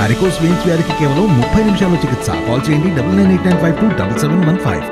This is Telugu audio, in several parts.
వారికోస్ వెయిన్స్ వ్యాధికి కేవలం ముప్పై నిమిషాల్లో చికిత్స కాల్ చేయండి double nine eight nine five two double seven one five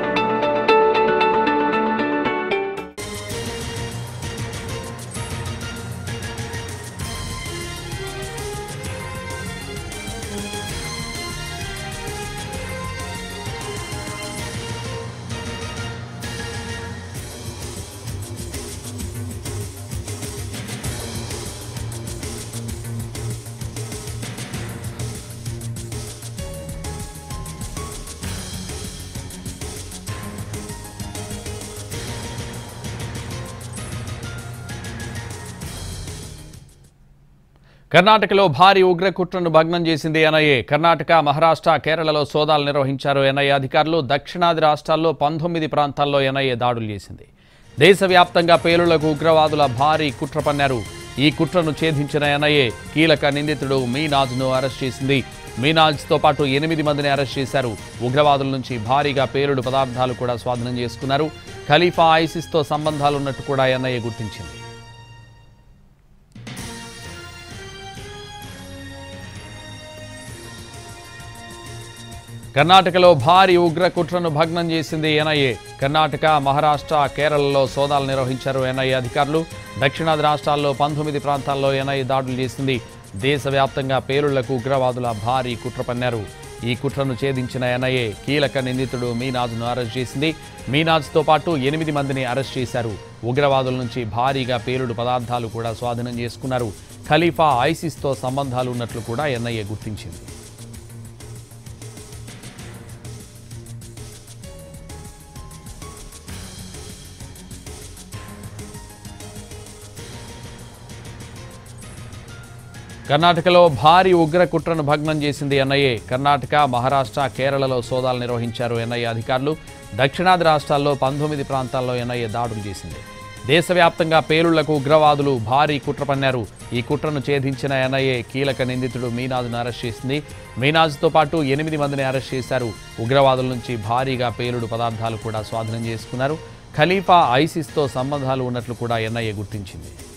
కర్ణాటకలో భారీ ఉగ్ర కుట్రను భగ్నం చేసింది ఎన్ఐఏ కర్ణాటక మహారాష్ట్ర కేరళలో సోదాలు నిర్వహించారు ఎన్ఐఏ అధికారులు దక్షిణాది రాష్ట్రాల్లో పంతొమ్మిది ప్రాంతాల్లో ఎన్ఐఏ దాడులు చేసింది దేశవ్యాప్తంగా పేలుళ్లకు ఉగ్రవాదుల భారీ కుట్ర పన్నారు ఈ కుట్రను ఛేదించిన ఎన్ఐఏ కీలక నిందితుడు మీనాజ్ను అరెస్ట్ చేసింది మీనాజ్తో పాటు ఎనిమిది మందిని అరెస్ట్ చేశారు ఉగ్రవాదుల నుంచి భారీగా పేలుడు పదార్థాలు కూడా స్వాధీనం చేసుకున్నారు ఖలీఫా ఐసిస్తో సంబంధాలున్నట్టు కూడా ఎన్ఐఏ గుర్తించింది కర్ణాటకలో భారీ ఉగ్ర కుట్రను భగ్నం చేసింది ఎన్ఐఏ కర్ణాటక మహారాష్ట్ర కేరళలో సోదాలు నిర్వహించారు ఎన్ఐఏ అధికారులు దక్షిణాది రాష్ట్రాల్లో పంతొమ్మిది ప్రాంతాల్లో ఎన్ఐఏ దాడులు చేసింది దేశవ్యాప్తంగా పేలుళ్లకు ఉగ్రవాదుల భారీ కుట్ర పన్నారు ఈ కుట్రను ఛేదించిన ఎన్ఐఏ కీలక నిందితుడు మీనాజ్ను అరెస్ట్ చేసింది మీనాజ్తో పాటు ఎనిమిది మందిని అరెస్ట్ చేశారు ఉగ్రవాదుల నుంచి భారీగా పేలుడు పదార్థాలు కూడా స్వాధీనం చేసుకున్నారు ఖలీఫా ఐసిస్తో సంబంధాలు ఉన్నట్లు కూడా ఎన్ఐఏ గుర్తించింది కర్ణాటకలో భారీ ఉగ్ర కుట్రను భగ్నం చేసింది ఎన్ఐఏ కర్ణాటక మహారాష్ట్ర కేరళలో సోదాలు నిర్వహించారు ఎన్ఐఏ అధికారులు దక్షిణాది రాష్ట్రాల్లో పంతొమ్మిది ప్రాంతాల్లో ఎన్ఐఏ దాడులు చేసింది దేశవ్యాప్తంగా పేలుళ్లకు ఉగ్రవాదులు భారీ కుట్ర పన్నారు ఈ కుట్రను ఛేదించిన ఎన్ఐఏ కీలక నిందితుడు మీనాజ్ను అరెస్ట్ చేసింది మీనాజ్తో పాటు ఎనిమిది మందిని అరెస్ట్ చేశారు ఉగ్రవాదుల నుంచి భారీగా పేలుడు పదార్థాలు కూడా స్వాధీనం చేసుకున్నారు ఖలీఫా ఐసిస్తో సంబంధాలు ఉన్నట్లు కూడా ఎన్ఐఏ గుర్తించింది